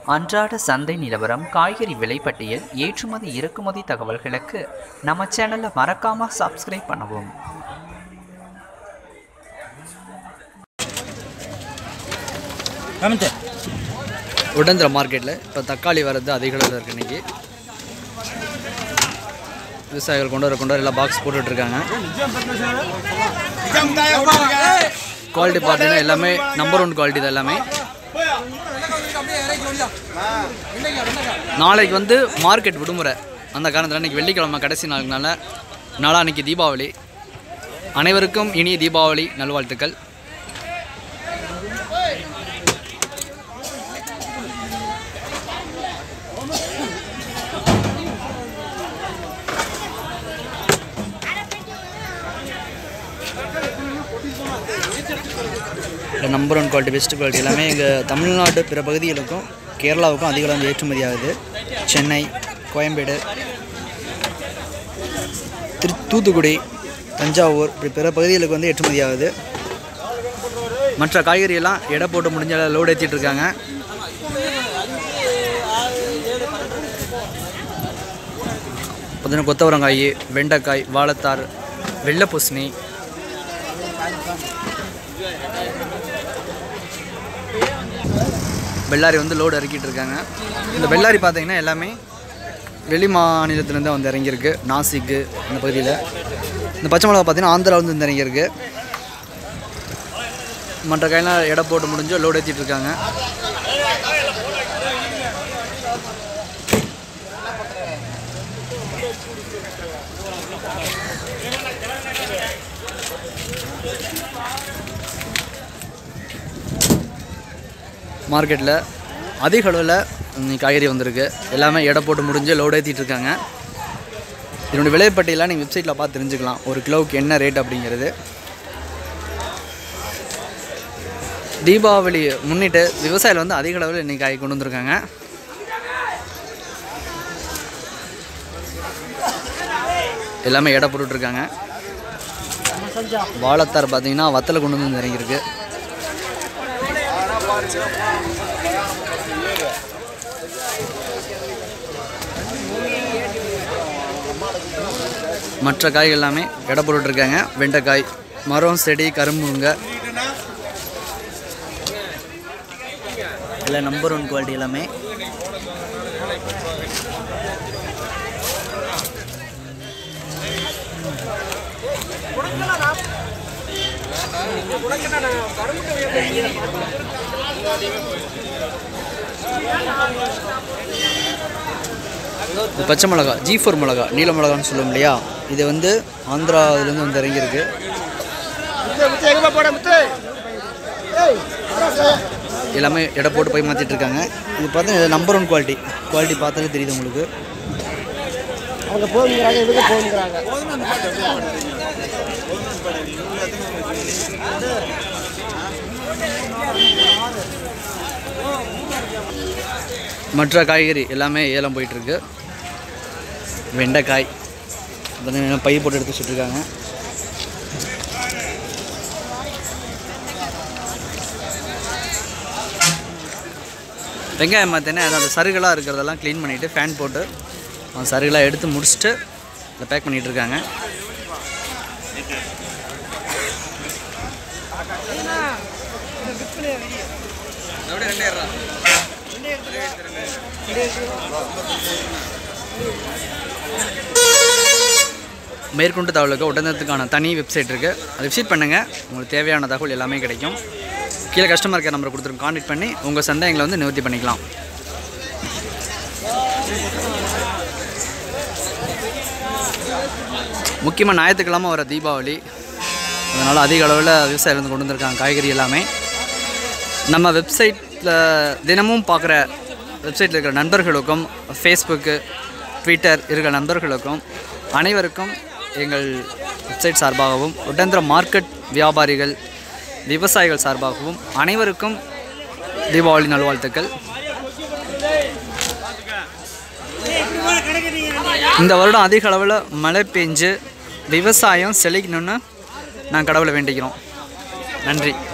அன்றாட சந்தை நிலவரம் காய்கறி விலைப்பட்டியல் ஏற்றுமதி இறக்குமதி தகவல்களுக்கு நம்ம சேனலை மறக்காம சப்ஸ்கிரைப் பண்ணவும் கமிச்சு உடந்திர மார்க்கெட்டில் இப்போ தக்காளி வரது அதிக அளவில் இருக்குது இன்றைக்கி விவசாயிகள் கொண்டு வர கொண்டு வர எல்லாம் பாக்ஸ் போட்டுட்ருக்காங்க குவாலிட்டி பார்த்தீங்கன்னா எல்லாமே நம்பர் ஒன் குவாலிட்டி தான் எல்லாமே நாளைக்கு வந்து மார்க்கெட் விடுமுறை அந்த காரணத்தில் இன்றைக்கி வெள்ளிக்கிழமை கடைசி நாளுனால நாளான்னைக்கு தீபாவளி அனைவருக்கும் இனிய தீபாவளி நல்வாழ்த்துக்கள் number one quality best quality எல்லாமே எங்கள் தமிழ்நாடு பிற பகுதிகளுக்கும் கேரளாவுக்கும் அதிக அளவு ஏற்றுமதி ஆகுது சென்னை கோயம்பேடு திரு தூத்துக்குடி தஞ்சாவூர் இப்படி பிற பகுதிகளுக்கு வந்து ஏற்றுமதி ஆகுது மற்ற காய்கறியெல்லாம் எடை போட்டு முடிஞ்ச லோடு ஏற்றிட்டு இருக்காங்க பார்த்தீங்கன்னா கொத்தவரங்காய் வெண்டைக்காய் வாழைத்தார் வெள்ளை பூசணி பெல்லாரி வந்து லோடு இறக்கிட்டு இருக்காங்க இந்த பெல்லாரி பார்த்தீங்கன்னா எல்லாமே வெளி மாநிலத்துலேருந்து வந்து இறங்கியிருக்கு நாசிக்கு அந்த பகுதியில் இந்த பச்சை மிளகா பார்த்தீங்கன்னா ஆந்திராவிலேருந்து வந்து இறங்கியிருக்கு மற்ற காயெல்லாம் எடை போட்டு முடிஞ்சு லோடு ஏற்றிட்டு இருக்காங்க மார்க்கெட்டில் அதிக அளவில் இன்னைக்கு காய்கறி வந்திருக்கு எல்லாமே எடை போட்டு முடிஞ்சு லோடு ஏற்றிட்டு இருக்காங்க இதனுடைய விலைப்பட்டியலாம் நீங்கள் வெப்சைட்டில் பார்த்து தெரிஞ்சுக்கலாம் ஒரு கிலோவுக்கு என்ன ரேட் அப்படிங்கிறது தீபாவளி முன்னிட்டு விவசாயிகள் வந்து அதிக அளவில் இன்றைக்கி காய் கொண்டு வந்திருக்காங்க எல்லாமே எடை போட்டுட்ருக்காங்க வாழைத்தார் பார்த்தீங்கன்னா வத்தலை கொண்டு வந்து இறங்கியிருக்கு மற்ற காய்கள் எல்லாமே எடை போட்டுட்ருக்காங்க வெண்டைக்காய் மரம் செடி கரும்புங்க எல்லாம் நம்பர் ஒன் குவாலிட்டி எல்லாமே இது பச்சை மிளகா ஜி ஃபோர் மிளகா நீல மிளகான்னு சொல்லுவோம் இல்லையா இது வந்து ஆந்திரா இதுலேருந்து வந்து இறங்கியிருக்கு எல்லாமே எடை போட்டு போய் மாற்றிட்டு இருக்காங்க இது பார்த்தா இது நம்பர் ஒன் குவாலிட்டி குவாலிட்டி பார்த்தாலே தெரியுது உங்களுக்கு அவங்க போகுங்கிறாங்க இதுக்கு போகுங்கிறாங்க மற்ற காய்கறி எல்லாமே ஏலம் போயிட்டுருக்கு வெண்டைக்காய் அதெல்லாம் பை போட்டு எடுத்து வச்சுட்ருக்காங்க வெங்காயம் பார்த்தீங்கன்னா அந்த சருகெல்லாம் இருக்கிறதெல்லாம் க்ளீன் பண்ணிவிட்டு ஃபேன் போட்டு அந்த சருகெல்லாம் எடுத்து முடிச்சுட்டு அதை பேக் பண்ணிகிட்டு இருக்காங்க மேற்கொண்டு தகவலுக்கு உடனத்துக்கான தனி வெப்சைட் இருக்குது அதை விசிட் பண்ணுங்கள் உங்களுக்கு தேவையான தகவல் எல்லாமே கிடைக்கும் கீழே கஸ்டமர் கேர் நம்பர் கொடுத்துருக்கோம் கான்டெக்ட் பண்ணி உங்கள் சந்தேகங்களை வந்து நிவர்த்தி பண்ணிக்கலாம் முக்கியமாக ஞாயிற்றுக்கிழமை வர தீபாவளி அதனால் அதிக அளவில் விவசாயிகள் வந்து கொண்டு வந்திருக்காங்க காய்கறி எல்லாமே நம்ம வெப்சைட்டில் தினமும் பார்க்குற வெப்சைட்டில் இருக்கிற நண்பர்களுக்கும் ஃபேஸ்புக்கு ட்விட்டர் இருக்கிற நண்பர்களுக்கும் அனைவருக்கும் எங்கள் வெப்சைட் சார்பாகவும் உடந்திர மார்க்கெட் வியாபாரிகள் விவசாயிகள் சார்பாகவும் அனைவருக்கும் தீபாவளி நல்வாழ்த்துக்கள் இந்த வருடம் அதிக அளவில் மழை பெஞ்சு விவசாயம் செழிக்கணும்னு நான் கடவுளை வேண்டிக்கிறோம் நன்றி